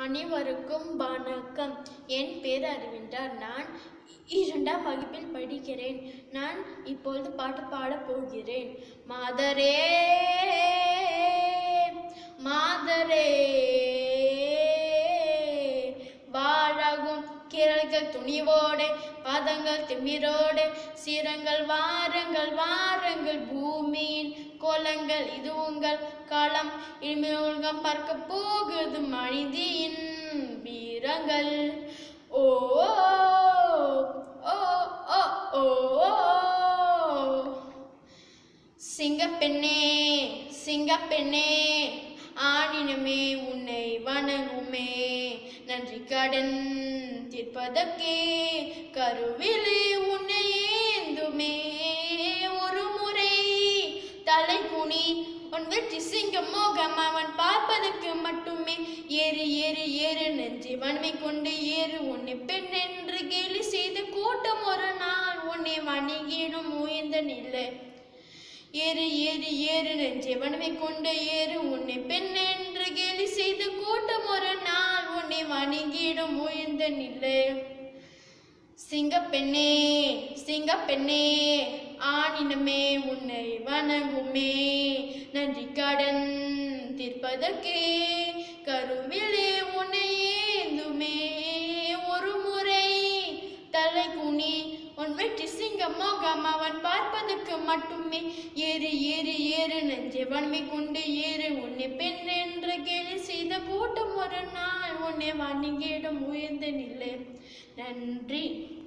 அனைவருக்கும் வணக்கம் என் பேர் அரவிந்தார் நான் இரண்டாம் வகுப்பில் படிக்கிறேன் நான் இப்பொழுது பாட்டு பாடப் போகிறேன் மாதரே மாதரே வாழகும் கிரல்கள் துணிவோடு பாதங்கள் திமிரோடு சீரங்கள் வாரங்கள் வாரங்கள் பூமியின் கோலங்கள் இது உங்கள் காலம் இனிமேல்கம் பார்க்க போகுது மனிதியின் வீரங்கள் ஓ ஓ ஓ ஓ ஓ சிங்கப்பெண்ணே சிங்கப்பெண்ணே ஆணினமே உன்னை வணங்குமே நன்றி கடன் தீர்ப்பதற்கே கருவிலே உன்னை ஏந்துமே ஒரு முறை தலை குனி உன் வெற்றி சிங்கம் மோகம் அவன் பார்ப்பதற்கு மட்டுமே ஏறு ஏறு ஏறு நெஞ்சை வன்மை கொண்டு ஏறு உன்னை பெண் என்று கேலி செய்து கூட்டம் ஒரு நாள் உன்னை வணங்கிடும் உயர்ந்த நிலை ஏறு ஏறு ஏறு நெஞ்சை வன்மை கொண்டு ஏறு உன்னை பெண் என்று கேலி செய்து கூட்டம் ஒரு நாள் உன்னை வணங்கிடும் உயர்ந்த நிலை சிங்கப்பெண்ணே சிங்கப்பெண்ணே ஆணினமே உன்னை வணங்குமே நன்றி கடன் தீர்ப்பதற்கே கருவிலே உன்னை ஏந்துமே ஒரு முறை தலை குனி உன் வெற்றி சிங்கம் மோகம் அவன் பார்ப்பதற்கு மட்டுமே ஏறு ஏறு ஏறு நெஞ்சை வன்மை கொண்டு ஏறு உன்னை பெண் என்று கேலி செய்த கூட்டம் ஒரு நாள் உன்னை வணங்கிடும் உயர்ந்த நிலை நன்றி